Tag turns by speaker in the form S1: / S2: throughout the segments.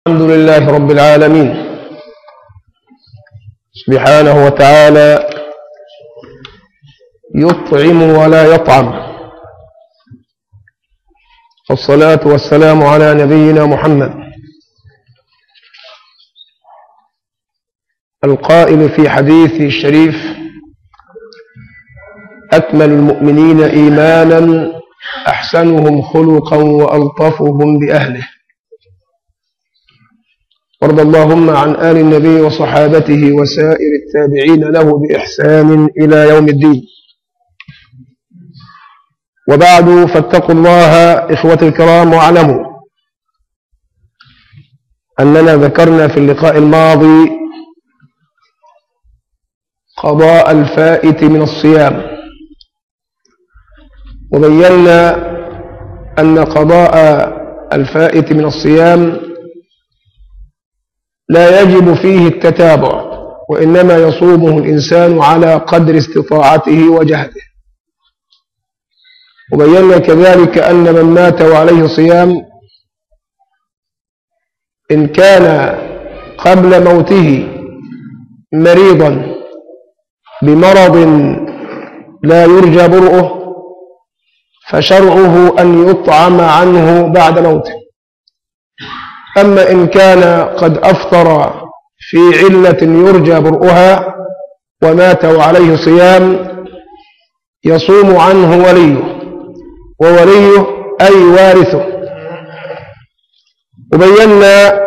S1: الحمد لله رب العالمين سبحانه وتعالى يطعم ولا يطعم والصلاة والسلام على نبينا محمد القائل في حديث الشريف أكمل المؤمنين إيمانا أحسنهم خلقا وألطفهم بأهله وارض اللهم عن آل النبي وصحابته وسائر التابعين له بإحسان إلى يوم الدين وبعد فاتقوا الله إخوة الكرام واعلموا أننا ذكرنا في اللقاء الماضي قضاء الفائت من الصيام وبينا أن قضاء الفائت من الصيام لا يجب فيه التتابع وإنما يصومه الإنسان على قدر استطاعته وجهده وبينا كذلك أن من مات وعليه صيام إن كان قبل موته مريضا بمرض لا يرجى برؤه فشرعه أن يطعم عنه بعد موته أما إن كان قد أفطر في علة يرجى برؤها ومات وعليه صيام يصوم عنه وليه ووليه أي وارثه وبينا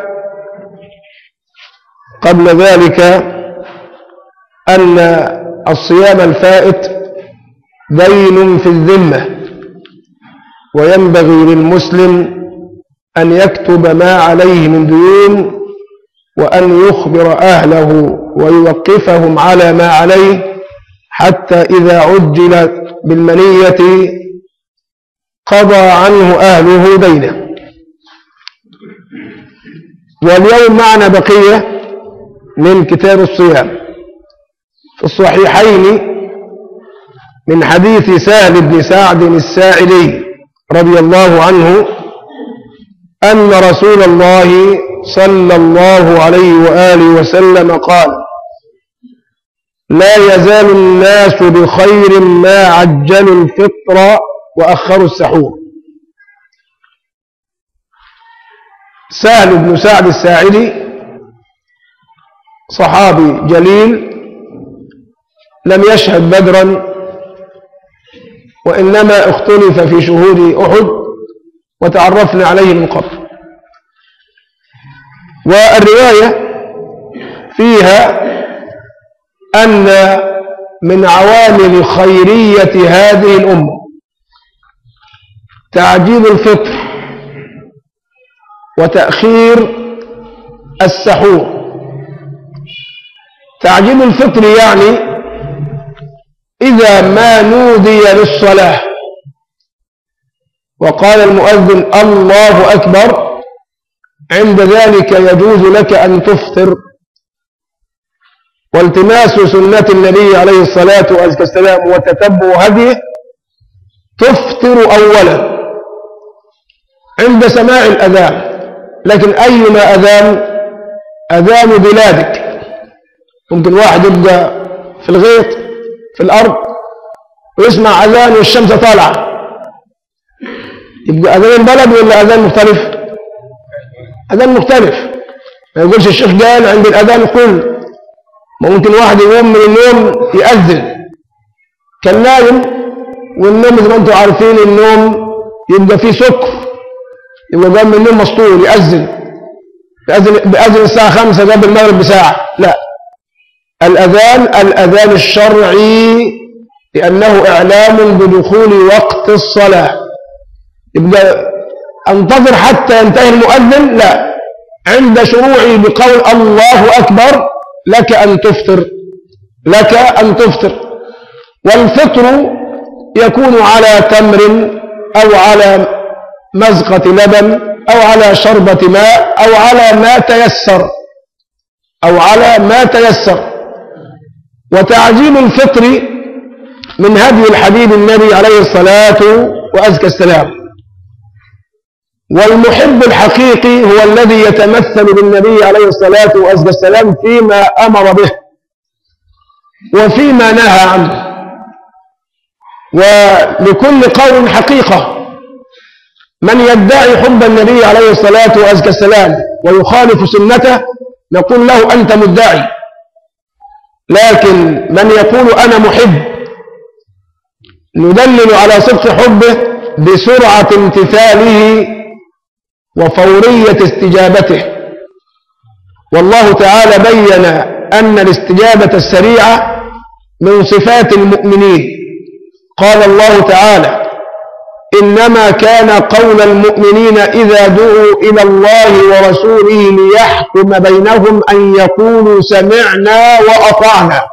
S1: قبل ذلك أن الصيام الفائت دين في الذمة وينبغي للمسلم أن يكتب ما عليه من ديون وأن يخبر أهله ويوقفهم على ما عليه حتى إذا عجل بالمنية قضى عنه أهله دينه واليوم معنا بقية من كتاب الصيام في الصحيحين من حديث سهل بن سعد الساعدي رضي الله عنه أن رسول الله صلى الله عليه وآله وسلم قال لا يزال الناس بخير ما عجلوا الفطر وأخروا السحور سهل بن سعد الساعدي صحابي جليل لم يشهد بدرا وإنما اختلف في شهود أحد وتعرفنا عليه من قبل والرواية فيها أن من عوامل خيرية هذه الأمة تعجيل الفطر وتأخير السحور تعجيل الفطر يعني إذا ما نودي للصلاة وقال المؤذن الله أكبر عند ذلك يجوز لك أن تفطر والتماس سنة النبي عليه الصلاة والسلام وتتبع هديه تفطر أولا عند سماع الأذان لكن أيما أذان أذان بلادك ممكن واحد يبقى في الغيط في الأرض ويسمع أذان والشمس طالعة يبقى أذان البلد ولا أذان مختلف أذان مختلف ما يقولش الشيخ قال عند الأذان قل ممكن واحد يقوم من النوم يأذن كان نايم والنوم زي ما انتم عارفين النوم يبقى فيه سكر يبقى قام من النوم مسطول يأذن بأذن, بأذن الساعة خمسة قبل المغرب بساعة لا الأذان الأذان الشرعي لأنه إعلام بدخول وقت الصلاة يبقى انتظر حتى ينتهي المؤذن لا عند شروعي بقول الله أكبر لك أن تفطر لك أن تفطر والفطر يكون على تمر أو على مزقة لبن أو على شربة ماء أو على ما تيسر أو على ما تيسر وتعجيل الفطر من هدي الحبيب النبي عليه الصلاة وأزكى السلام والمحب الحقيقي هو الذي يتمثل بالنبي عليه الصلاة والسلام فيما أمر به وفيما نهى عنه ولكل قول حقيقة من يدعي حب النبي عليه الصلاة والسلام ويخالف سنته نقول له أنت مدعي لكن من يقول أنا محب ندلل على صدق حبه بسرعة امتثاله وفورية استجابته والله تعالى بين أن الاستجابة السريعة من صفات المؤمنين قال الله تعالى إنما كان قول المؤمنين إذا دعوا إلى الله ورسوله ليحكم بينهم أن يقولوا سمعنا وأطعنا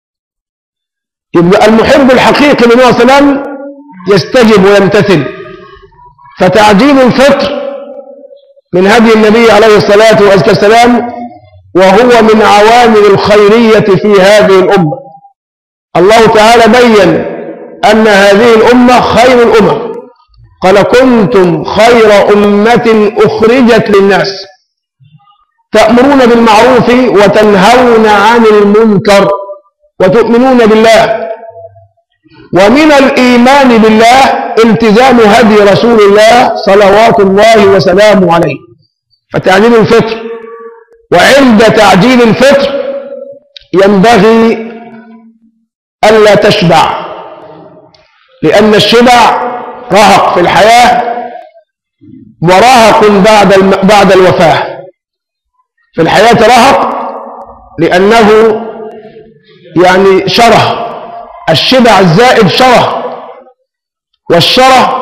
S1: يبقى المحب الحقيقي للنبي صلى الله عليه وسلم يستجب ويمتثل فتعجيل الفطر من هدي النبي عليه الصلاة والسلام وهو من عوامل الخيرية في هذه الأمة الله تعالى بين أن هذه الأمة خير الأمم قال كنتم خير أمة أخرجت للناس تأمرون بالمعروف وتنهون عن المنكر وتؤمنون بالله ومن الإيمان بالله التزام هدي رسول الله صلوات الله وسلامه عليه فتعجيل الفطر وعند تعجيل الفطر ينبغي ألا تشبع لأن الشبع رهق في الحياة ورهق بعد بعد الوفاة في الحياة رهق لأنه يعني شره الشبع الزائد شره والشره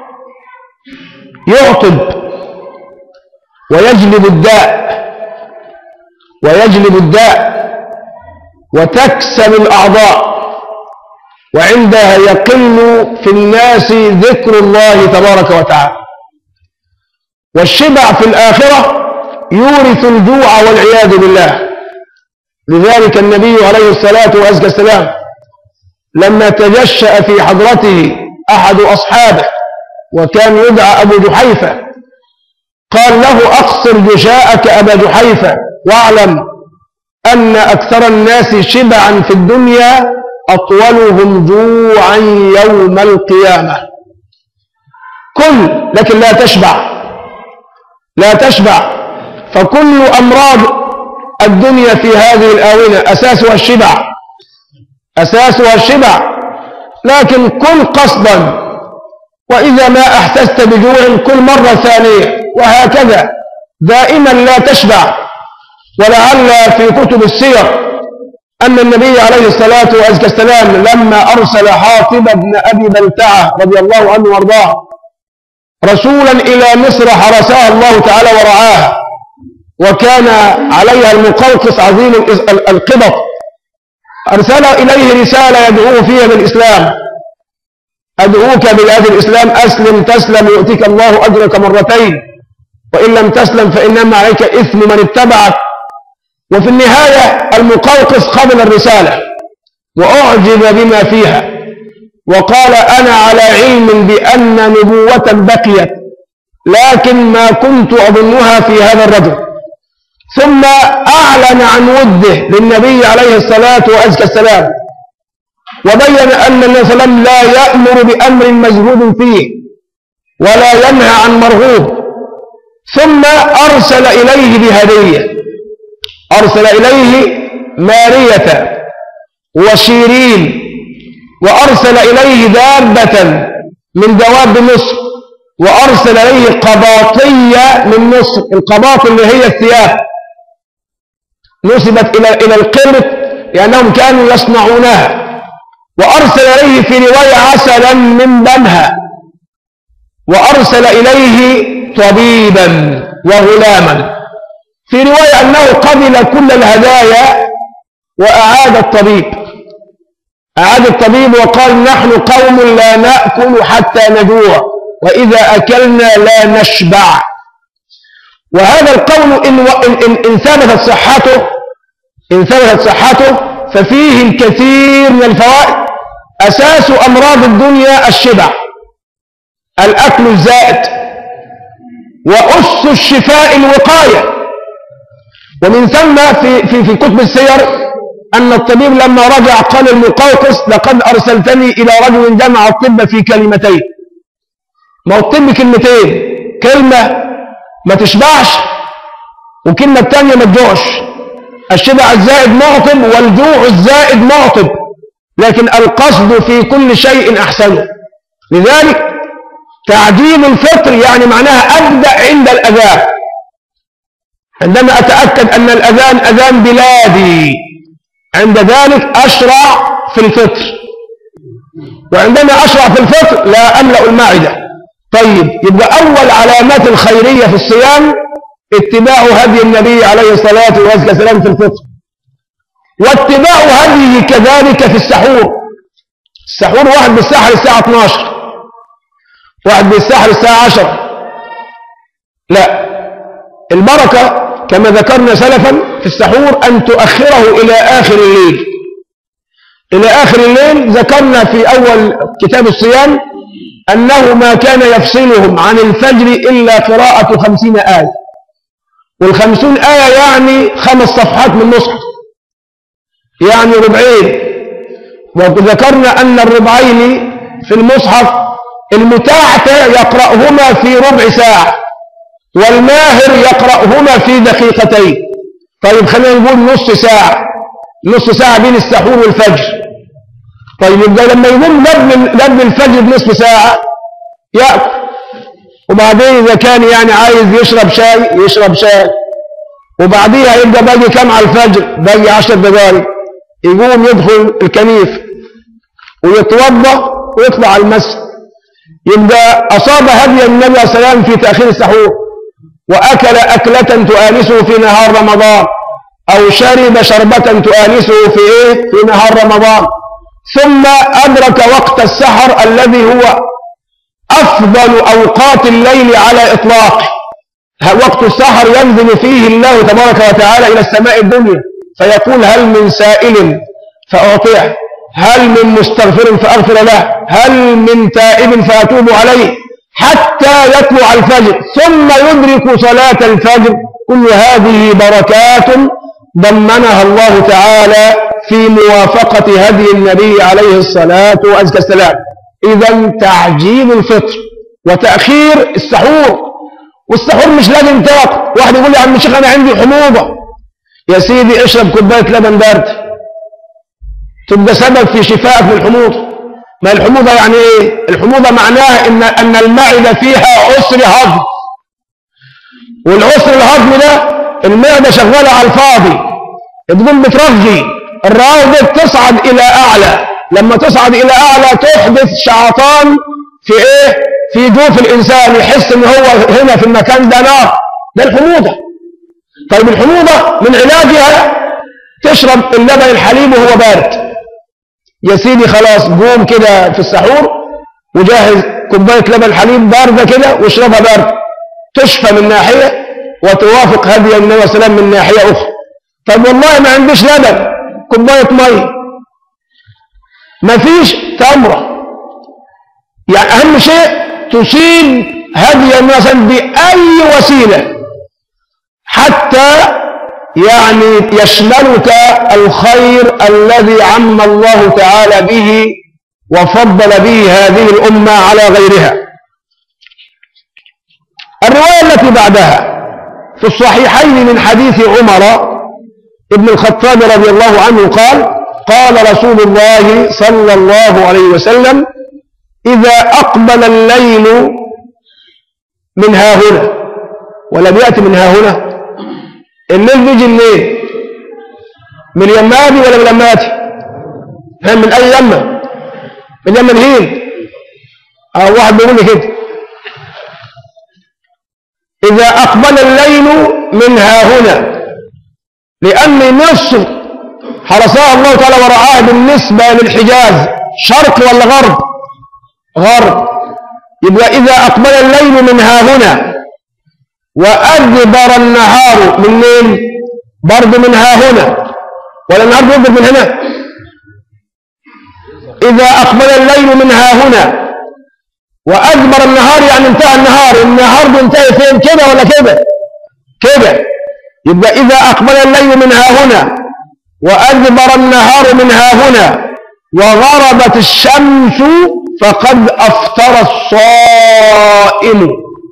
S1: يعطب ويجلب الداء ويجلب الداء وتكسب الأعضاء وعندها يقل في الناس ذكر الله تبارك وتعالى والشبع في الآخرة يورث الجوع والعياذ بالله لذلك النبي عليه الصلاة والسلام لما تجشأ في حضرته أحد أصحابه وكان يدعى أبو جحيفة قال له أقصر جشاءك أبا جحيفة واعلم أن أكثر الناس شبعا في الدنيا أطولهم جوعا يوم القيامة كل لكن لا تشبع لا تشبع فكل أمراض الدنيا في هذه الآونة أساسها الشبع أساسها الشبع لكن كل قصدا وإذا ما أحسست بجوع كل مرة ثانية وهكذا دائما لا تشبع ولعل في كتب السير أن النبي عليه الصلاة والسلام لما أرسل حاطب بن أبي بلتعة رضي الله عنه وارضاه رسولا إلى مصر حرسها الله تعالى ورعاها وكان عليها المقوقس عظيم القبط أرسل إليه رسالة يدعوه فيها بالإسلام أدعوك بالآد الإسلام أسلم تسلم يؤتيك الله أجرك مرتين وإن لم تسلم فإنما عليك إثم من اتبعك وفي النهاية المقوقس قبل الرسالة وأعجب بما فيها وقال أنا على علم بأن نبوة بقيت لكن ما كنت أظنها في هذا الرجل ثم أعلن عن وده للنبي عليه الصلاة والسلام وبين أن النبي صلى الله عليه وسلم لا يأمر بأمر مزهود فيه ولا ينهى عن مرغوب ثم أرسل إليه بهدية أرسل إليه مارية وشيرين وأرسل إليه دابة من دواب مصر وأرسل إليه قباطية من مصر القباط اللي هي الثياب نسبت إلى إلى القرد لأنهم كانوا يصنعونها وأرسل إليه في رواية عسلا من بنها وأرسل إليه طبيبا وغلاما في رواية أنه قبل كل الهدايا وأعاد الطبيب أعاد الطبيب وقال نحن قوم لا نأكل حتى نجوع وإذا أكلنا لا نشبع وهذا القول إن, إن, إن ثبتت صحته إن ثبتت صحته ففيه الكثير من الفوائد أساس أمراض الدنيا الشبع الأكل الزائد وأس الشفاء الوقاية ومن ثم في, في, في كتب السير أن الطبيب لما رجع قال المقوقس لقد أرسلتني إلى رجل جمع الطب في كلمتين ما هو الطب كلمتين كلمة ما تشبعش وكلمة الثانية ما تجوعش الشبع الزائد معطب والجوع الزائد معطب لكن القصد في كل شيء أحسن لذلك تعجيل الفطر يعني معناها أبدأ عند الأذان عندما أتأكد أن الأذان أذان بلادي عند ذلك أشرع في الفطر وعندما أشرع في الفطر لا أملأ المعدة طيب يبقى أول علامات الخيرية في الصيام اتباع هدي النبي عليه الصلاة والسلام في الفطر واتباع هديه كذلك في السحور السحور واحد بالسحر الساعة 12 واحد بالسحر الساعة 10 لا البركة كما ذكرنا سلفا في السحور أن تؤخره إلى آخر الليل إلى آخر الليل ذكرنا في أول كتاب الصيام أنه ما كان يفصلهم عن الفجر إلا قراءة خمسين آية والخمسون آية يعني خمس صفحات من مصحف يعني ربعين وذكرنا أن الربعين في المصحف المتاعة يقرأهما في ربع ساعة والماهر يقرأهما في دقيقتين طيب خلينا نقول نص ساعة نص ساعة بين السحور والفجر طيب يبقى لما يقوم قبل قبل الفجر بنصف ساعة يأكل وبعدين إذا كان يعني عايز يشرب شاي يشرب شاي وبعديها يبقى باقي كم على الفجر باقي عشر دقائق يقوم يدخل الكنيف ويتوضا ويطلع على المسجد يبقى أصاب هدي النبي عليه السلام في تأخير السحور وأكل أكلة تؤانسه في نهار رمضان أو شرب شربة تؤانسه في إيه؟ في نهار رمضان ثم أدرك وقت السحر الذي هو أفضل أوقات الليل على إطلاقه وقت السحر ينزل فيه الله تبارك وتعالى إلى السماء الدنيا فيقول هل من سائل فأعطيه هل من مستغفر فأغفر له هل من تائب فأتوب عليه حتى يطلع الفجر ثم يدرك صلاة الفجر كل هذه بركات ضمنها الله تعالى في موافقة هدي النبي عليه الصلاة والسلام إذا تعجيل الفطر وتأخير السحور والسحور مش لازم تاكل واحد يقول لي يا عم الشيخ أنا عندي حموضة يا سيدي اشرب كوباية لبن بارد تبقى سبب في شفائك من الحموضة ما الحموضة يعني ايه الحموضة معناها ان ان المعدة فيها عسر هضم والعسر الهضم ده المعدة شغالة على الفاضي تقوم بترغي الراغب تصعد الى اعلى لما تصعد الى اعلى تحدث شعطان في ايه في جوف الانسان يحس ان هو هنا في المكان ده نار ده الحموضة طيب الحموضة من علاجها تشرب اللبن الحليب وهو بارد يا سيدي خلاص قوم كده في السحور وجهز كوباية لبن حليب باردة كده واشربها بارد تشفى من ناحية وتوافق هدي النبي صلى الله عليه وسلم من ناحية أخرى طب والله ما عنديش لبن كوباية مية ما فيش تمرة يعني أهم شيء تصيب هدي النبي صلى الله عليه وسلم بأي وسيلة حتى يعني يشملك الخير الذي عم الله تعالى به وفضل به هذه الأمة على غيرها الرواية التي بعدها في الصحيحين من حديث عمر ابن الخطاب رضي الله عنه قال قال رسول الله صلى الله عليه وسلم إذا أقبل الليل من ها هنا ولم يأتي من ها هنا الليل بيجي منين من يمادي ولا من يماتي ها من اي يمه من يمه الهين اه واحد بيقول لي كده اذا اقبل الليل من ها هنا لان مصر حرسها الله تعالى ورعاها بالنسبه للحجاز شرق ولا غرب غرب يبقى اذا اقبل الليل من ها هنا وأدبر النهار من مين برضه من ها هنا ولا النهار بيدبر من هنا إذا أقبل الليل من ها هنا وأدبر النهار يعني انتهى النهار النهار بينتهي فين كده ولا كده كده يبقى إذا أقبل الليل من ها هنا وأدبر النهار من ها هنا وغربت الشمس فقد أفطر الصائم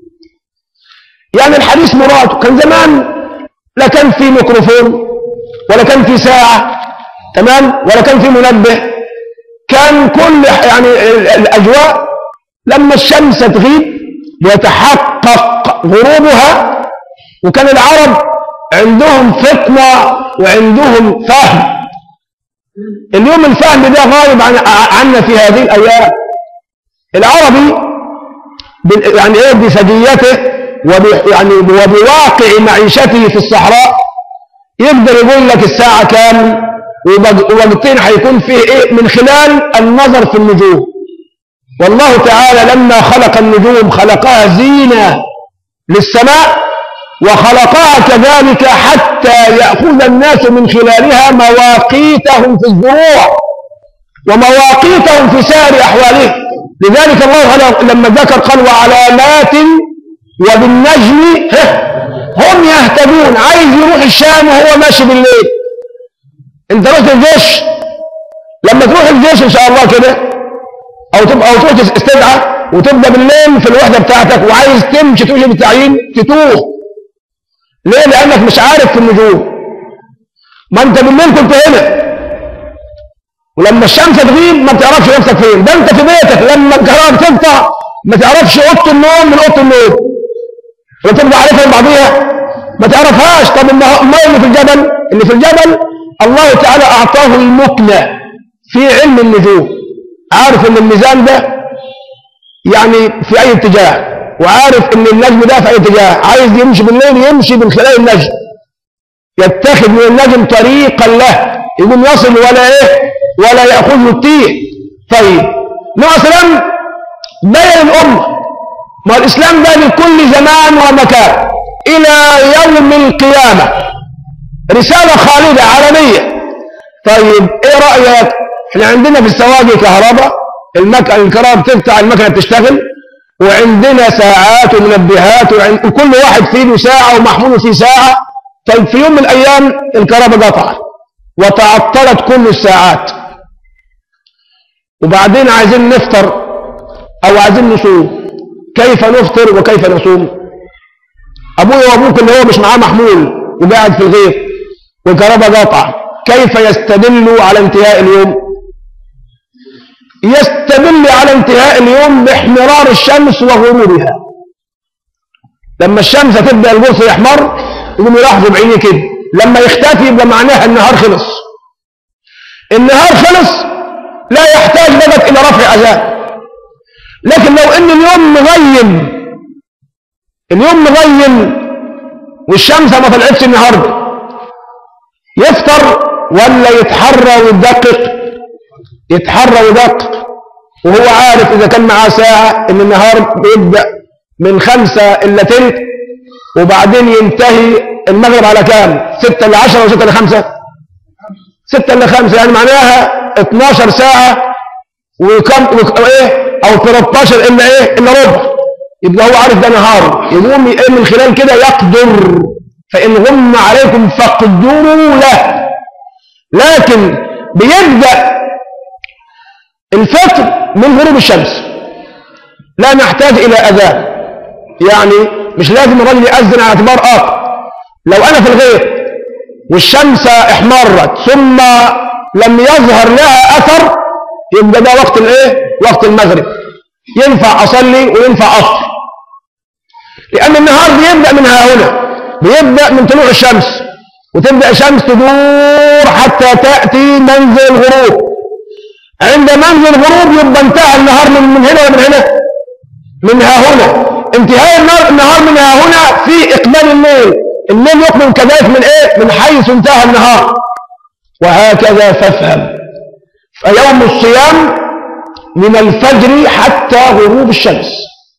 S1: يعني الحديث مراد كان زمان لا كان في ميكروفون ولا كان في ساعة تمام ولا كان في منبه كان كل يعني ال- الأجواء لما الشمس تغيب ويتحقق غروبها وكان العرب عندهم فطنة وعندهم فهم اليوم الفهم ده غايب عن عنا في هذه الأيام العربي بال- يعني ايه بسجيته وب يعني وبواقع معيشته في الصحراء يقدر يقول لك الساعة كام وبق- ووقتين هيكون فيه ايه من خلال النظر في النجوم والله تعالى لما خلق النجوم خلقها زينة للسماء وخلقها كذلك حتى يأخذ الناس من خلالها مواقيتهم في الزروع ومواقيتهم في سائر أحوالهم لذلك الله على- لما ذكر قال وعلامات وبالنجم ها، هم يهتدون عايز يروح الشام وهو ماشي بالليل انت رحت الجيش لما تروح الجيش ان شاء الله كده او تبقى او تروح استدعى وتبقى بالليل في الوحده بتاعتك وعايز تمشي تمشي بالتعيين تتوه ليه لانك مش عارف في النجوم ما انت بالليل كنت هنا ولما الشمس تغيب ما بتعرفش نفسك فين ده انت في بيتك لما الكهرباء تقطع ما تعرفش اوضه النوم من اوضه النوم وتبقى عارفها من بعضيها ما تعرفهاش طب النها- الماء اللي في الجبل اللي في الجبل الله تعالى اعطاه المكنه في علم النجوم عارف ان الميزان ده يعني في اي اتجاه وعارف ان النجم ده في اي اتجاه عايز يمشي بالليل يمشي من خلال النجم يتخذ من النجم طريقا له يقوم يصل ولا ايه ولا ياخذه التيه طيب نوع سلام بين الامه ما الاسلام ده لكل زمان ومكان الى يوم القيامه رساله خالده عالميه طيب ايه رايك احنا عندنا في السواقي كهرباء المكنه الكهرباء بتقطع المكنه بتشتغل وعندنا ساعات ومنبهات وعند وكل واحد فيه له ساعه ومحمول فيه ساعه طيب في يوم من الايام الكهرباء قطعت وتعطلت كل الساعات وبعدين عايزين نفطر او عايزين نصوم كيف نفطر وكيف نصوم ابويا وابوك اللي هو مش معاه محمول وقاعد في الغيط والكهرباء قاطعه كيف يستدل على انتهاء اليوم يستدل على انتهاء اليوم باحمرار الشمس وغروبها لما الشمس تبدا البورصه يحمر يقوم يلاحظوا بعينيه كده لما يختفي يبقى معناها النهار خلص النهار خلص لا يحتاج بدك الى رفع اذان لكن لو ان اليوم مغيم اليوم مغيم والشمس ما طلعتش النهارده يفطر ولا يتحرى ويدقق يتحرى ويدقق وهو عارف اذا كان معاه ساعه ان النهار بيبدا من خمسة إلا تلت وبعدين ينتهي المغرب على كام ستة إلا عشرة وستة إلا خمسة ستة إلا خمسة يعني معناها 12 ساعة وكم وك- ايه او 13 الا ايه الا ربع يبقى هو عارف ده نهار يقوم ايه من خلال كده يقدر فان غم عليكم فاقدروا له لكن بيبدا الفطر من غروب الشمس لا نحتاج الى اذان يعني مش لازم الراجل يأذن على اعتبار اخر لو انا في الغيط والشمس احمرت ثم لم يظهر لها اثر يبقى ده وقت الايه وقت المغرب ينفع اصلي وينفع افطر لان النهار بيبدا من ها هنا بيبدا من طلوع الشمس وتبدا الشمس تدور حتى تاتي منزل الغروب عند منزل الغروب يبقى انتهى النهار من من هنا ومن هنا من ها هنا انتهاء النهار النهار من ها هنا في اقبال الليل الليل يقبل كذلك من ايه من حيث انتهى النهار وهكذا فافهم فيوم الصيام من الفجر حتى غروب الشمس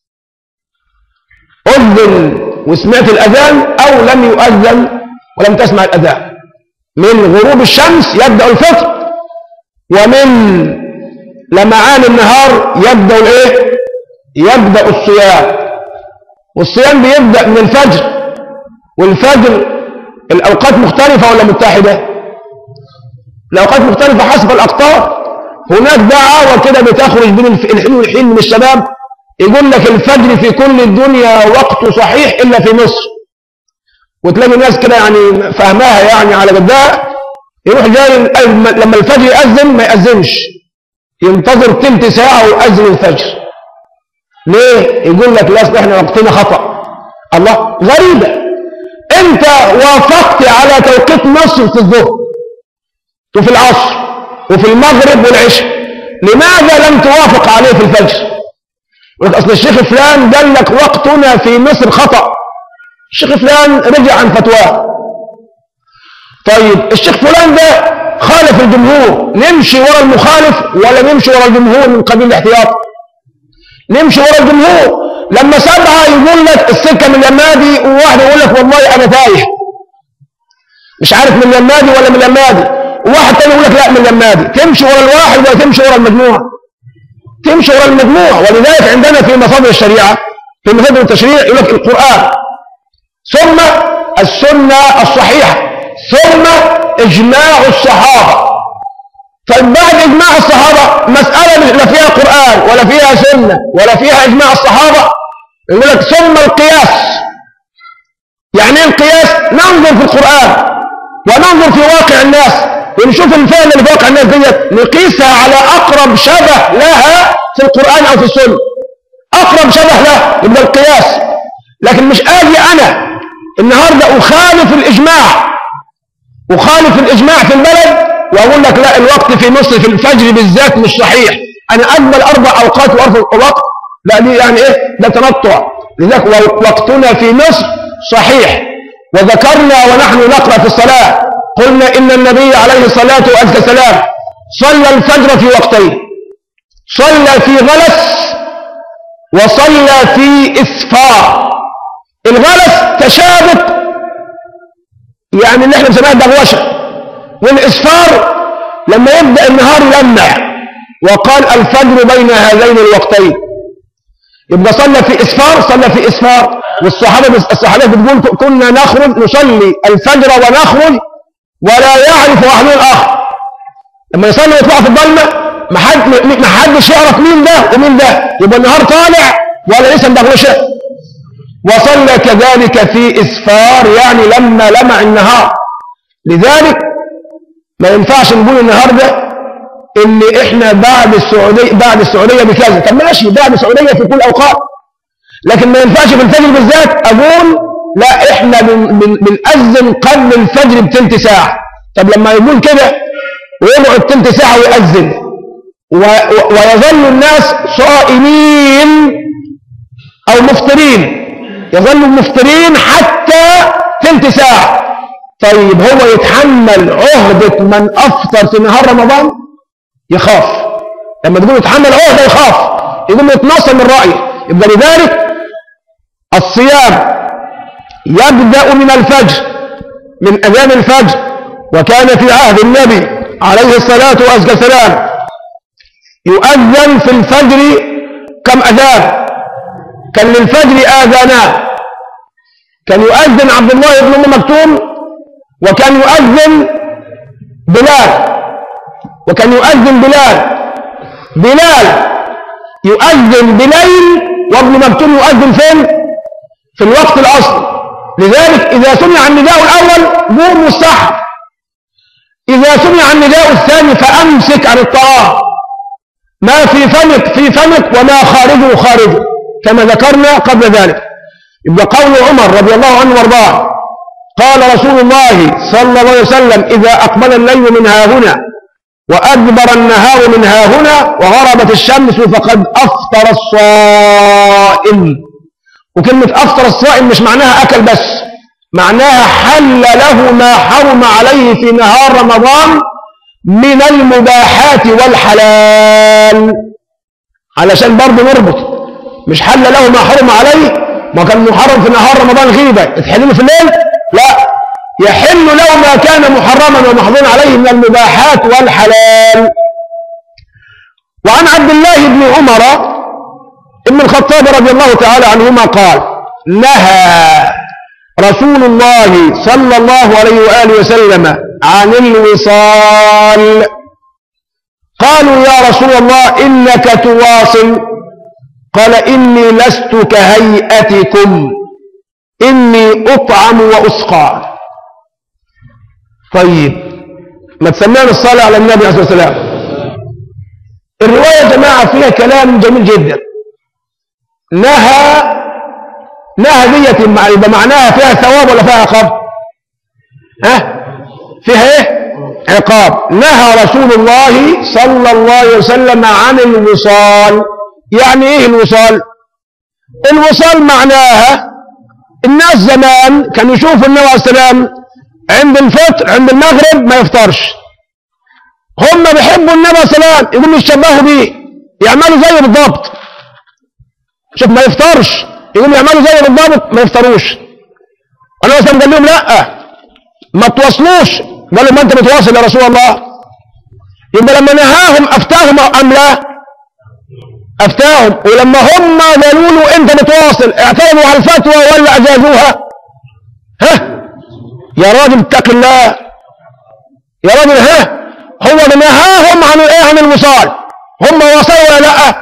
S1: أذن وسمعت الأذان أو لم يؤذن ولم تسمع الأذان من غروب الشمس يبدأ الفطر ومن لمعان النهار يبدأ الايه يبدأ الصيام والصيام بيبدأ من الفجر والفجر الأوقات مختلفة ولا متحدة الأوقات مختلفة حسب الأقطار هناك دعوة كده بتخرج بين الحين والحين من الشباب يقول لك الفجر في كل الدنيا وقته صحيح إلا في مصر وتلاقي ناس كده يعني فهمها يعني على قدها يروح جاي لما الفجر يأذن ما يأذنش ينتظر تلت ساعة ويأذن الفجر ليه؟ يقول لك لا احنا وقتنا خطأ الله غريبة انت وافقت على توقيت مصر في الظهر وفي العصر وفي المغرب والعشاء لماذا لم توافق عليه في الفجر اصل الشيخ فلان قال لك وقتنا في مصر خطأ الشيخ فلان رجع عن فتواه طيب الشيخ فلان ده خالف الجمهور نمشي ورا المخالف ولا نمشي ورا الجمهور من قبيل الاحتياط نمشي ورا الجمهور لما سبعة يقول لك السكة من لمادي وواحد يقول لك والله أنا تايه مش عارف من لمادي ولا من لمادي وواحد تاني يقول لك لا من لمادي تمشي ورا الواحد ولا تمشي ورا المجموعة تمشي ورا المجموعة ولذلك عندنا في مصادر الشريعة في مصادر التشريع يقول لك القرآن ثم السنة الصحيحة ثم إجماع الصحابة فبعد إجماع الصحابة مسألة لا فيها قرآن ولا فيها سنة ولا فيها إجماع الصحابة يقول لك ثم القياس يعني ايه القياس ننظر في القرآن وننظر في واقع الناس ونشوف الفعل اللي في واقع الناس ديت نقيسها على أقرب شبه لها في القرآن أو في السنة أقرب شبه لها يبقى القياس لكن مش آجي أنا النهاردة أخالف الإجماع أخالف الإجماع في البلد وأقول لك لا الوقت في مصر في الفجر بالذات مش صحيح أنا أقبل أربع أوقات وأرفض وقت لا دي يعني إيه ده تنطع لذلك وقتنا في مصر صحيح وذكرنا ونحن نقرأ في الصلاة قلنا إن النبي عليه الصلاة والسلام صلى الفجر في وقتين صلى في غلس وصلى في إسفار الغلس تشابك يعني اللي احنا بنسميها دغوشه والإسفار لما يبدأ النهار يلمع وقال الفجر بين هذين الوقتين يبقى صلى في إسفار صلى في إسفار والصحابة الصحابة بتقول كنا نخرج نصلي الفجر ونخرج ولا يعرف أحد الآخر لما يصلي ويطلع في الظلمة ما حد ما حدش يعرف مين ده ومين ده يبقى النهار طالع ولا لسه مدغوشه وصلى كذلك في إسفار يعني لما لمع النهار لذلك ما ينفعش نقول النهارده ان احنا بعد السعوديه بعد السعوديه بكذا طب ماشي بعد السعوديه في كل الاوقات لكن ما ينفعش في الفجر بالذات اقول لا احنا بنأذن قبل الفجر بتلت ساعه طب لما يقول كده ويقعد تلت ساعه ويأذن ويظل الناس صائمين او مفطرين يظل مفطرين حتى تلت ساعه طيب هو يتحمل عهدة من أفطر في نهار رمضان يخاف لما تقول يتحمل عهدة يخاف يقول يتنصر من رأيه يبقى لذلك الصيام يبدأ من الفجر من أذان الفجر وكان في عهد النبي عليه الصلاة والسلام يؤذن في الفجر كم أذان كان للفجر آذانان كان يؤذن عبد الله بن أم مكتوم وكان يؤذن بلال وكان يؤذن بلال بلال يؤذن بليل وابن مكتوم يؤذن فين في الوقت الأصلي لذلك إذا سمع النداء الأول قوم السحر إذا سمع النداء الثاني فأمسك عن الطعام ما في فمك في فمك وما خارجه خارجه كما ذكرنا قبل ذلك يبقى قول عمر رضي الله عنه وارضاه قال رسول الله صلى الله عليه وسلم إذا أقبل الليل من ها هنا وأدبر النهار من ها هنا وغربت الشمس فقد أفطر الصائم وكلمة أفطر الصائم مش معناها أكل بس معناها حل له ما حرم عليه في نهار رمضان من المباحات والحلال علشان برضه نربط مش حل له ما حرم عليه ما كان محرم في نهار رمضان غيبة تحلله في الليل لا يحل له ما كان محرما ومحظورا عليه من المباحات والحلال وعن عبد الله بن عمر ابن الخطاب رضي الله تعالى عنهما قال نهى رسول الله صلى الله عليه وآله وسلم عن الوصال قالوا يا رسول الله إنك تواصل قال إني لست كهيئتكم إني أطعم وأسقى طيب ما تسمعنا الصلاة على النبي عليه الصلاة والسلام الرواية يا جماعة فيها كلام جميل جدا نهى نهى ديت يبقى معناها فيها ثواب ولا فيها عقاب ها فيها ايه عقاب نهى رسول الله صلى الله عليه وسلم عن الوصال يعني ايه الوصال الوصال معناها الناس زمان كانوا يشوفوا النبي عليه السلام عند الفطر عند المغرب ما يفطرش هم بيحبوا النبي عليه السلام يقولوا يشبهوا بيه يعملوا زيه بالضبط شوف ما يفطرش يقولوا يعملوا زيه بالضبط ما يفطروش انا مثلا قال لهم لا ما تواصلوش قالوا ما انت بتواصل يا رسول الله يبقى لما نهاهم افتاهم ام لا افتاهم ولما هم قالوا له انت بتواصل اعترضوا على الفتوى ولا اجازوها ها يا راجل اتق الله يا راجل ها هو نهاهم عن ايه عن الوصال هم وصلوا ولا لا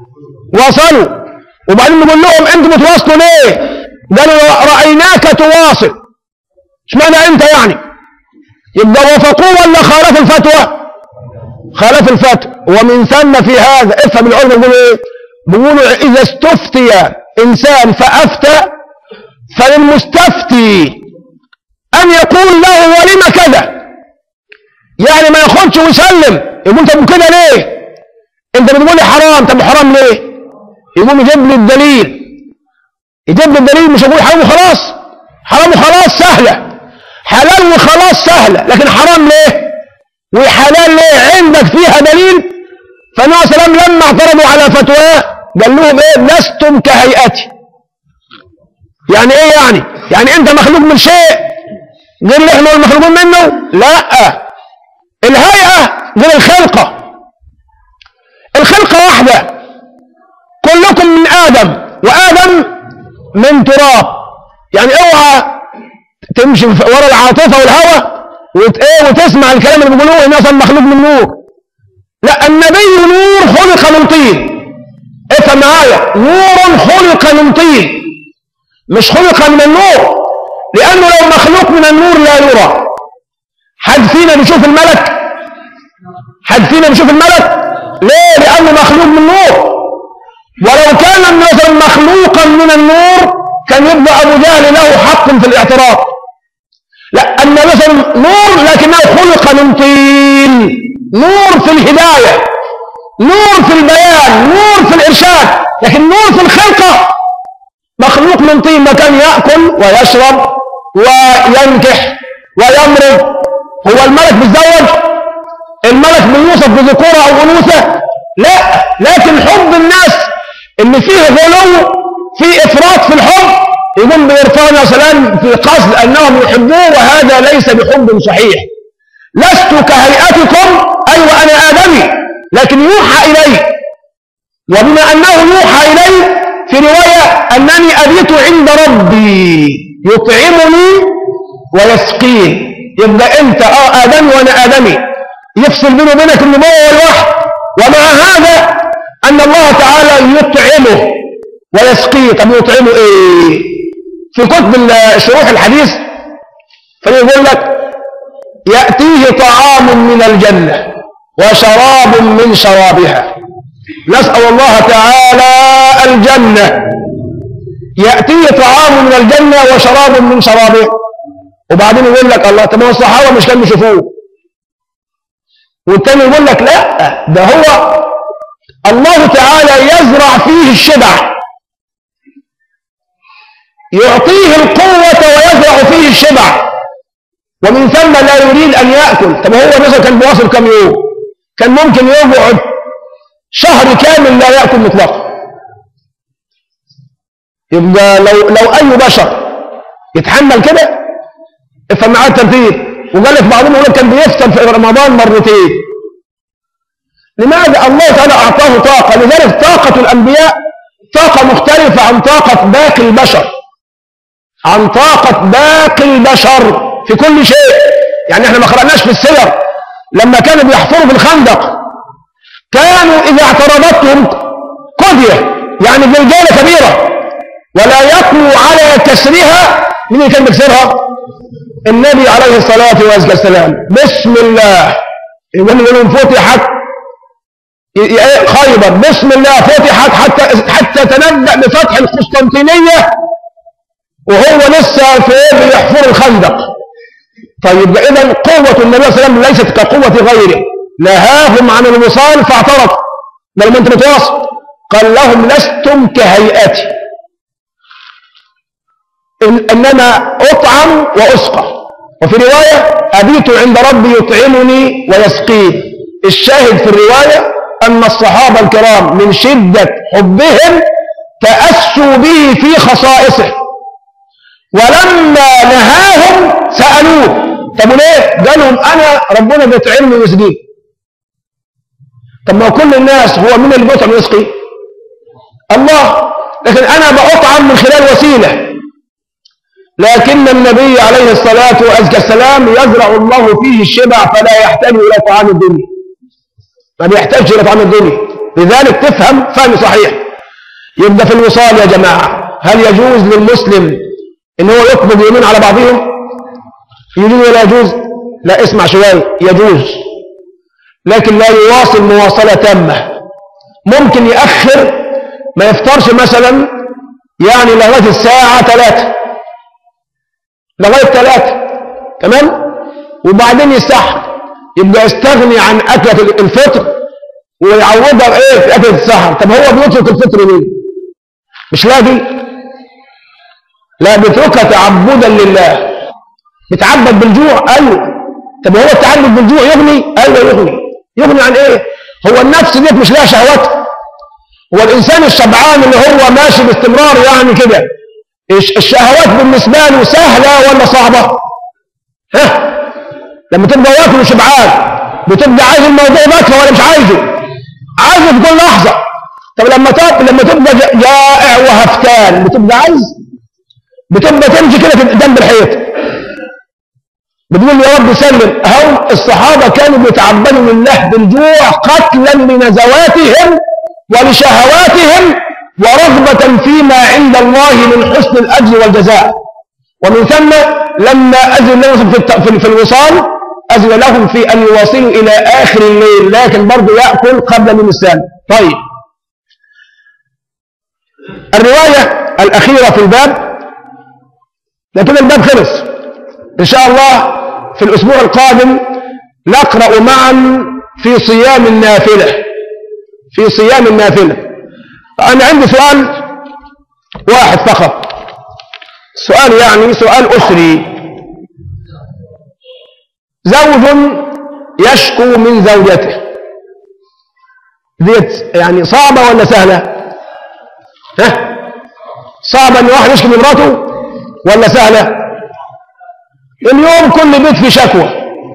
S1: وصلوا وبعدين نقول لهم انتوا بتواصلوا ليه قالوا رايناك تواصل اشمعنى انت يعني يبقى وافقوه ولا خالف الفتوى خالف الفتوى ومن ثم في هذا افهم العلماء بيقولوا ايه بيقولوا اذا استفتي انسان فافتى فللمستفتي ان يقول له ولم كذا يعني ما ياخدش ويسلم يقول انت كده ليه انت بتقول لي حرام طب حرام ليه يقوم يجيب لي الدليل يجيب لي الدليل مش هقول حرام وخلاص حرام وخلاص سهله حلال وخلاص سهله لكن حرام ليه وحلال ليه عندك فيها دليل فالنبي صلى الله عليه وسلم لما اعترضوا على فتواه قال لهم ايه لستم كهيئتي يعني ايه يعني يعني انت مخلوق من شيء غير اللي احنا المخلوقين منه لا الهيئة غير الخلقة الخلقة واحدة كلكم من آدم وآدم من تراب يعني اوعى تمشي ورا العاطفة والهوى وت... ايه وتسمع الكلام اللي بيقولوه ان اصلا مخلوق من نور لا النبي نور خلق من طين افهم معايا نور خلق من طين مش خلق من النور لانه لو مخلوق من النور لا يرى حد فينا بيشوف الملك حد فينا بيشوف الملك ليه لانه مخلوق من نور ولو كان مثلا مخلوقا من النور كان يبقى ابو جهل له حق في الاعتراض لا أن مثلا نور لكنه خلق من طين نور في الهداية نور في البيان نور في الإرشاد لكن نور في الخلقة مخلوق من طين ما كان يأكل ويشرب وينكح ويمرض هو الملك بيتزوج الملك بيوصف بذكورة أو أنوثة لا لكن حب الناس اللي فيه غلو فيه إفراط في الحب يقوم بإرفان سلام في قصد أنهم يحبوه وهذا ليس بحب صحيح لست كهيئتكم أيوة أنا آدمي لكن يوحى إلي وبما أنه يوحى إلي في رواية أنني أبيت عند ربي يطعمني ويسقين يبقى أنت آه آدمي وأنا آدمي يفصل بيني وبينك النبوة والوحي ومع هذا أن الله تعالى يطعمه ويسقيه طب يطعمه إيه في كتب شروح الحديث فيقول لك يأتيه طعام من الجنة وشراب من شرابها نسأل الله تعالى الجنة يأتيه طعام من الجنة وشراب من شرابه وبعدين يقول لك الله طب الصحابة مش كانوا يشوفوه والتاني يقول لك لا ده هو الله تعالى يزرع فيه الشبع يعطيه القوة ويزرع فيه الشبع ومن ثم لا يريد أن يأكل طب هو مثلا كان بيواصل كم يوم كان ممكن يقعد شهر كامل لا يأكل مطلقا يبقى لو لو أي بشر يتحمل كده افهم معاه الترتيب وقال لك بعضهم يقول كان بيفطر في رمضان مرتين لماذا الله تعالى أعطاه طاقة لذلك طاقة الأنبياء طاقة مختلفة عن طاقة باقي البشر عن طاقة باقي البشر في كل شيء يعني احنا ما قرأناش في السير لما كانوا بيحفروا في الخندق كانوا إذا اعترضتهم قضية يعني جلجالة كبيرة ولا يقوى على كسرها مين اللي كان بيكسرها النبي عليه الصلاة والسلام بسم الله يقول لهم فتحت خيبر بسم الله فتحت حتى حتى تنبأ بفتح القسطنطينية وهو لسه في بيحفر الخندق طيب إذا قوة النبي صلى الله عليه وسلم ليست كقوة غيره نهاهم عن الوصال فاعترض لما انت متواصل قال لهم لستم كهيئتي إن انما اطعم واسقى وفي رواية ابيت عند ربي يطعمني ويسقين الشاهد في الرواية ان الصحابة الكرام من شدة حبهم تأسوا به في خصائصه ولما نهاهم سألوه طب ليه قالهم انا ربنا بيطعمني ويسقيني طب ما كل الناس هو من اللي بيطعم ويسقي الله لكن انا بأطعم من خلال وسيله لكن النبي عليه الصلاة والسلام يزرع الله فيه الشبع فلا يحتاج إلى طعام الدنيا ما بيحتاجش إلى طعام الدنيا لذلك تفهم فهم صحيح يبقى في الوصال يا جماعة هل يجوز للمسلم إن هو يقبض يمين على بعضهم يجوز ولا يجوز لا اسمع شوية يجوز لكن لا يواصل مواصلة تامة ممكن يأخر ما يفطرش مثلا يعني لغاية الساعة ثلاثة لغاية ثلاثة تمام وبعدين يسحر يبقى يستغني عن أكلة الفطر ويعوضها ايه في أكلة السحر طب هو بيترك الفطر ليه مش لاقي لا بيتركها تعبدا لله بيتعبد بالجوع ايوه طب هو التعبد بالجوع يغني ايوه يغني يغني عن ايه هو النفس ديت مش لها شهوات هو الانسان الشبعان اللي هو ماشي باستمرار يعني كده الشهوات بالنسبة له سهلة ولا صعبة ها لما تبقى واكل وشبعان بتبقى عايز الموضوع باكله ولا مش عايزه عايزه في كل لحظة طب لما تبقى لما تبقى جائع وهفتان بتبقى عايز بتبقى تمشي كده جنب الحيط بتقول يا رب سلم هم الصحابة كانوا بيتعبدوا لله بالجوع قتلا لنزواتهم ولشهواتهم ورغبة فيما عند الله من حسن الأجر والجزاء ومن ثم لما أذن لهم في, في الوصال أذن لهم في أن يواصلوا إلى آخر الليل لكن برضه يأكل قبل الإنسان طيب الرواية الأخيرة في الباب لكن الباب خلص إن شاء الله في الأسبوع القادم نقرأ معا في صيام النافلة في صيام النافلة أنا عندي سؤال واحد فقط سؤال يعني سؤال أسري زوج يشكو من زوجته ديت يعني صعبة ولا سهلة ها صعبة ان واحد يشكي من مراته ولا سهلة اليوم كل بيت فيه شكوى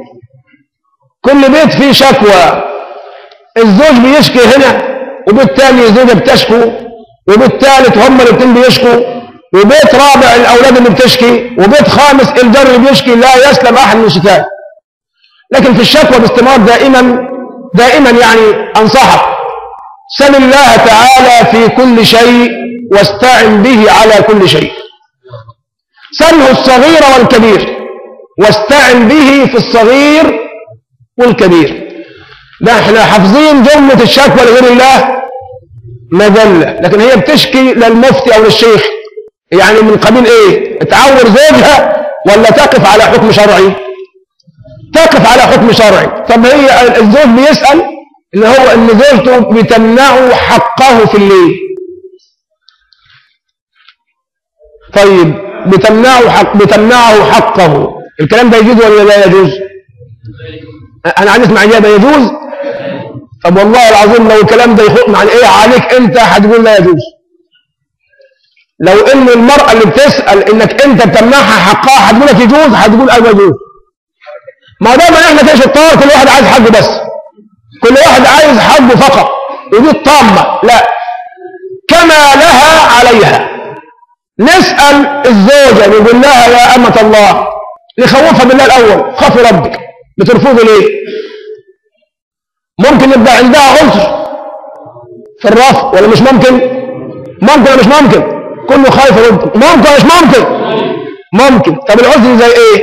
S1: كل بيت فيه شكوى الزوج بيشكي هنا وبيت تاني الزوجة بتشكو وبيت ثالث هم الاثنين بيشكوا وبيت رابع الاولاد اللي بتشكي وبيت خامس الجار اللي بيشكي لا يسلم احد من الشكاية لكن في الشكوى باستمرار دائما دائما يعني انصحك سل الله تعالى في كل شيء واستعن به على كل شيء سله الصغير والكبير واستعن به في الصغير والكبير ده احنا حافظين جملة الشكوى لغير الله مذلة لكن هي بتشكي للمفتي او للشيخ يعني من قبيل ايه تعور زوجها ولا تقف على حكم شرعي تقف على حكم شرعي طب هي الزوج بيسأل اللي هو ان زوجته بتمنعه حقه في الليل طيب بتمنعه حق بتمنعه حقه الكلام ده يجوز ولا لا يجوز انا عايز اسمع اجابه يجوز طب والله العظيم لو الكلام ده يخوض عن ايه عليك انت هتقول لا يجوز لو ان المرأة اللي بتسأل انك انت بتمنعها حقها هتقول لك يجوز هتقول ايوه يجوز ما دام احنا كده الطار كل واحد عايز حقه بس كل واحد عايز حقه فقط ودي الطامة لا كما لها عليها نسأل الزوجة نقول لها يا أمة الله نخوفها بالله الأول خافي ربك بترفضي ليه ممكن يبقى عندها عذر في الرفض ولا مش ممكن ممكن ولا مش ممكن كله خايف رد ممكن ولا مش ممكن ممكن طب العذر زي ايه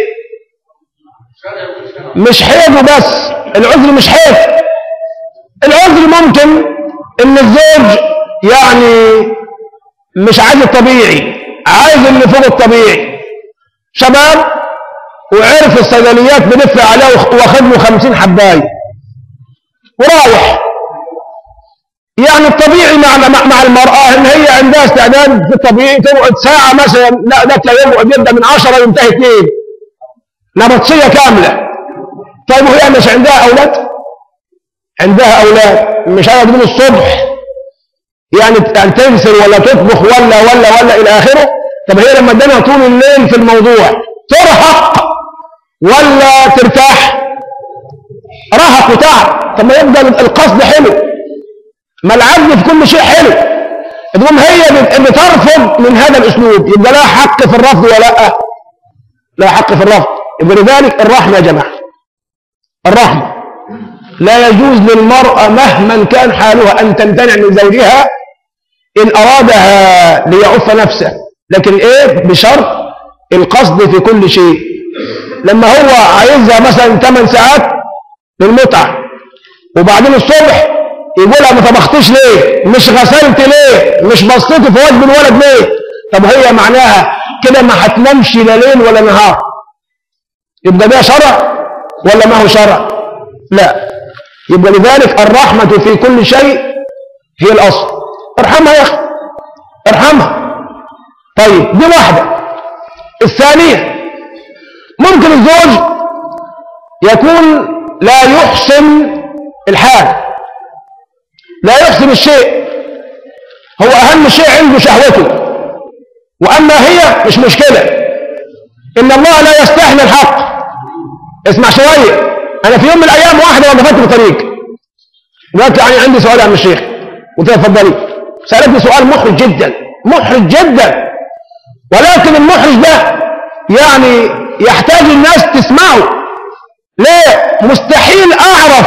S1: مش حيض بس العذر مش حيض العذر ممكن ان الزوج يعني مش عايز الطبيعي عايز اللي فوق الطبيعي شباب وعرف الصيدليات بنفع عليه واخد له 50 حبايه ورايح يعني الطبيعي مع مع, مع المرأة ان هي عندها استعداد في الطبيعي تقعد ساعة مثلا لا ده تلاقيه يقعد يبدا من 10 ينتهي 2 نبطشية كاملة طيب وهي مش عندها اولاد عندها اولاد مش عارف من الصبح يعني يعني تغسل ولا تطبخ ولا ولا ولا الى اخره طب هي لما ادانا طول الليل في الموضوع ترهق ولا ترتاح رهق وتعب طب ما يبقى القصد حلو ما العدل في كل شيء حلو المهم هي بترفض من هذا الاسلوب يبقى لها حق في الرفض ولا لا لا حق في الرفض يبقى لذلك الرحمه يا جماعه الرحمه لا يجوز للمرأة مهما كان حالها أن تمتنع من زوجها إن أرادها ليعف نفسه لكن إيه بشرط القصد في كل شيء لما هو عايزها مثلا 8 ساعات للمتعة وبعدين الصبح يقولها ما طبختش ليه مش غسلت ليه مش بصيت في وجه الولد ليه طب هي معناها كده ما هتنامش لا ليل ولا نهار يبقى ده شرع ولا ما هو شرع لا يبقى لذلك الرحمة في كل شيء هي الأصل ارحمها يا أخي ارحمها طيب دي واحدة الثانية ممكن الزوج يكون لا يحسن الحال لا يحسن الشيء هو أهم شيء عنده شهوته وأما هي مش مشكلة إن الله لا يستحنى الحق اسمع شوية أنا في يوم من الأيام واحدة وقفت في طريق قالت يعني عندي سؤال يا عم الشيخ قلت لها اتفضلي سألتني سؤال محرج جدا محرج جدا ولكن المحرج ده يعني يحتاج الناس تسمعه ليه مستحيل أعرف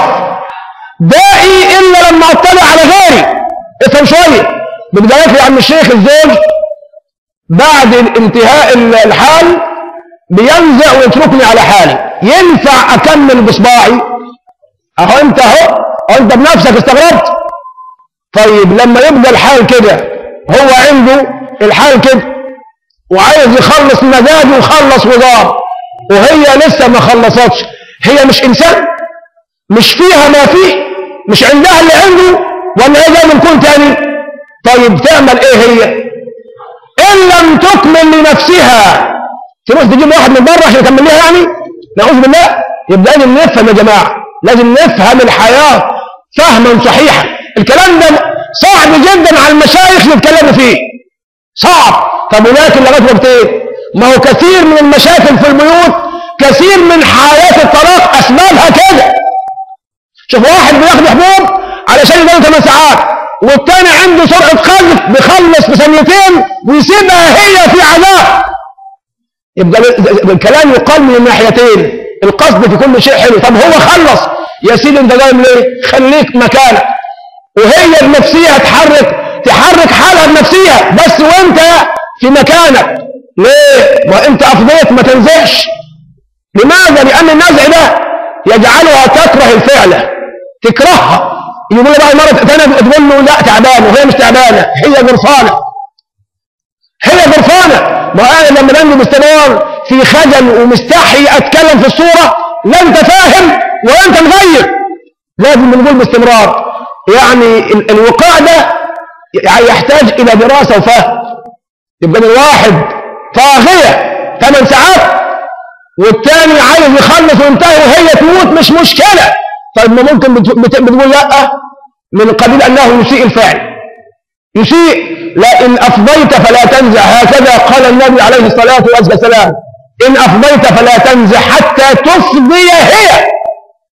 S1: دائي إلا لما أطلع على غيري افهم شوية بداية يا عم الشيخ الزوج بعد انتهاء الحال بينزع ويتركني على حالي ينفع أكمل بصباعي أهو أنت أهو أنت بنفسك استغربت طيب لما يبقى الحال كده هو عنده الحال كده وعايز يخلص مزاجه ويخلص وزار وهي لسه ما خلصتش هي مش إنسان مش فيها ما فيه مش عندها اللي عنده ولا هي جايه من كون تاني طيب تعمل ايه هي ان لم تكمل لنفسها تروح تجيب واحد من بره عشان يكمل لها يعني نعوذ بالله يبقى لازم نفهم يا جماعه لازم نفهم الحياه فهما صحيحا الكلام ده صعب جدا على المشايخ يتكلموا فيه صعب طب ولكن لغايه وقتين ما هو كثير من المشاكل في البيوت كثير من حالات الطلاق اسبابها كده شوف واحد بياخد حبوب علشان ينام 8 ساعات والتاني عنده سرعه قذف بيخلص في ثانيتين ويسيبها هي في عذاب يبقى الكلام يقال من الناحيتين القصد في كل شيء حلو طب هو خلص يا سيدي انت جاي ليه خليك مكانك وهي النفسيه تحرك تحرك حالها بنفسها بس وانت في مكانك ليه ما انت افضيت ما تنزعش لماذا لان النزع ده يجعلها تكره الفعل تكرهها يقول بقى مرة تانية تقول له لا تعبانة وهي مش تعبانة هي قرفانة هي قرفانة ما انا لما بنجي باستمرار في خجل ومستحي اتكلم في الصورة لا انت فاهم ولا انت مغير لازم نقول باستمرار يعني الوقاع ده يحتاج الى دراسة وفهم يبقى الواحد طاغية 8 ساعات والتاني عايز يخلص وينتهي وهي تموت مش مشكلة طيب ما ممكن بتقول لا من قبيل أنه يسيء الفعل يسيء لا إن أفضيت فلا تنزع هكذا قال النبي عليه الصلاة والسلام إن أفضيت فلا تنزع حتى تفضي هي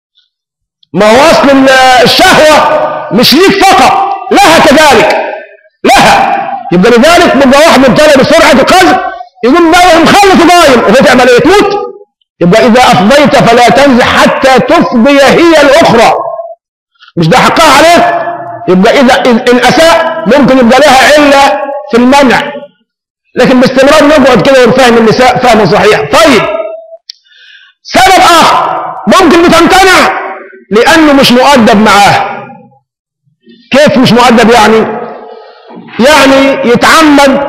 S1: ما هو أصل الشهوة مش ليك فقط لها كذلك لها يبقى لذلك بيبقى واحد مبتلى بسرعة القذف يقوم بقى مخلص ضايم وهي تعمل ايه تموت يبقى إذا أفضيت فلا تنزح حتى تفضي هي الأخرى مش ده حقها عليك يبقى إذا إن أساء ممكن يبقى لها علة في المنع لكن باستمرار نقعد كده ونفهم النساء فهم صحيح طيب سبب آخر ممكن بتمتنع لأنه مش مؤدب معاه كيف مش مؤدب يعني يعني يتعمد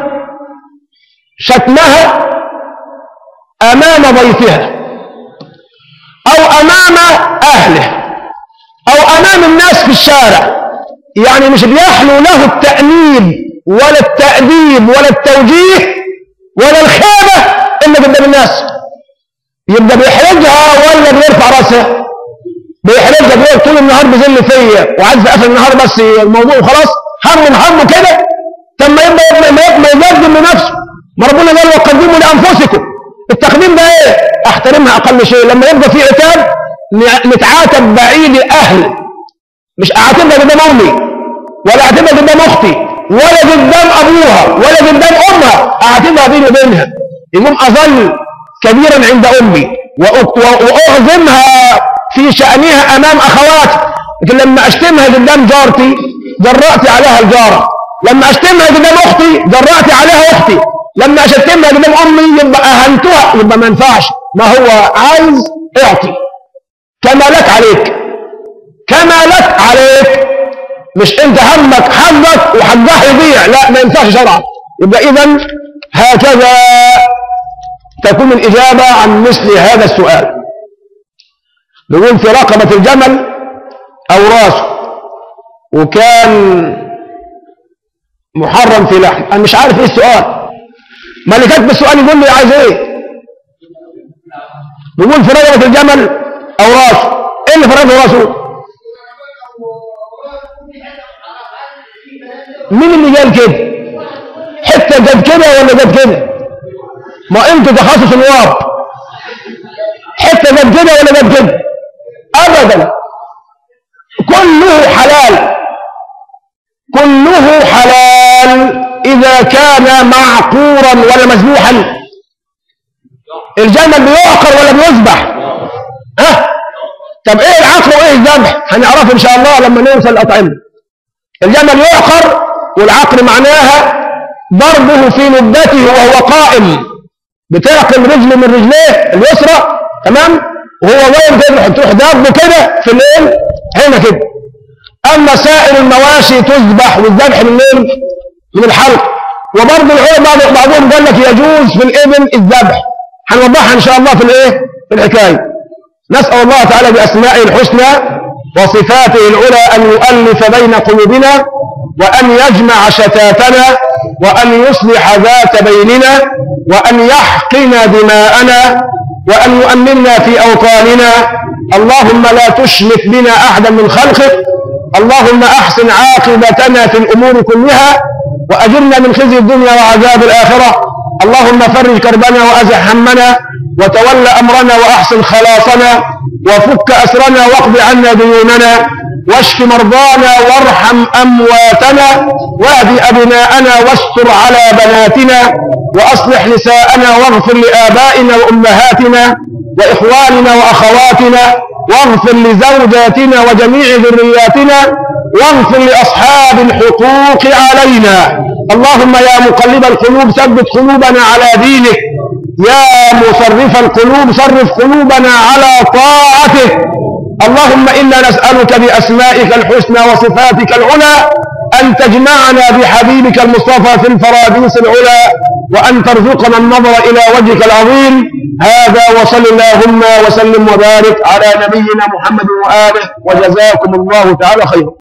S1: شتمها أمام ضيفها أو أمام أهله أو أمام الناس في الشارع يعني مش بيحلو له التأنيب ولا التأديب ولا التوجيه ولا الخيبة إلا قدام الناس يبقى بيحرجها ولا بيرفع راسها بيحرجها بيقول طول النهار بيذل فيا وعايز اقفل النهار بس الموضوع وخلاص همه همه كده طب ما يبقى ما يبقى ما يقدم لنفسه ما ربنا قال وقدموا لانفسكم التقديم ده ايه احترمها اقل شيء لما يبقى في عتاب نتعاتب بعيد الاهل مش اعاتبها قدام امي ولا اعاتبها قدام اختي ولا قدام ابوها ولا قدام امها اعاتبها بيني وبينها يقوم اظل كبيرا عند امي واعظمها في شانها امام اخواتي لكن لما اشتمها قدام جارتي جرأت عليها الجاره لما اشتمها قدام اختي جرأت عليها اختي لما اشتمها قدام امي يبقى اهنتها يبقى ما ينفعش ما هو عايز اعطي كما لك عليك كما لك عليك مش انت همك حقك وحقها يضيع لا ما ينفعش شرعا يبقى اذا هكذا تكون الإجابة عن مثل هذا السؤال نقول في رقبة الجمل أو راسه وكان محرم في لحم أنا مش عارف إيه السؤال ما اللي كاتب السؤال يقول لي عايز إيه نقول في رقبة الجمل أو راسه إيه اللي في رقبة راسه مين اللي قال كده حتة قد كده ولا قد كده ما انت تخصص الواب حتة قد كده ولا قد كده ابدا كله حلال كله حلال اذا كان معقورا ولا مذبوحا الجمل بيعقر ولا بيذبح ها طب ايه العقر وايه الذبح هنعرفه ان شاء الله لما نوصل الاطعمه الجمل يعقر والعقر معناها ضربه في نبته وهو قائم بتعقل رجل من رجليه اليسرى تمام وهو واقف كده تروح ضربه كده في الليل هنا كده اما سائر المواشي تذبح والذبح بالليل من الحلق وبرضه العلماء بعضهم قال لك يجوز في الابل الذبح هنوضحها ان شاء الله في الايه في الحكايه نسال الله تعالى باسمائه الحسنى وصفاته العلى ان يؤلف بين قلوبنا وان يجمع شتاتنا وان يصلح ذات بيننا وأن يحقن دماءنا وأن يؤمننا في أوطاننا اللهم لا تشمت بنا أحدا من خلقك اللهم أحسن عاقبتنا في الأمور كلها وأجرنا من خزي الدنيا وعذاب الآخرة اللهم فرج كربنا وأزح همنا وتول أمرنا وأحسن خلاصنا وفك أسرنا واقض عنا ديوننا واشف مرضانا وارحم أمواتنا واهد أبناءنا واستر على بناتنا وأصلح نساءنا واغفر لآبائنا وأمهاتنا وإخواننا وأخواتنا واغفر لزوجاتنا وجميع ذرياتنا واغفر لأصحاب الحقوق علينا اللهم يا مقلب القلوب ثبت قلوبنا على دينك يا مصرف القلوب صرف قلوبنا على طاعتك اللهم إنا نسألك بأسمائك الحسنى وصفاتك العلى أن تجمعنا بحبيبك المصطفى في الفراديس العلى وأن ترزقنا النظر إلى وجهك العظيم هذا وصل اللهم وسلم وبارك على نبينا محمد وآله وجزاكم الله تعالى خيرا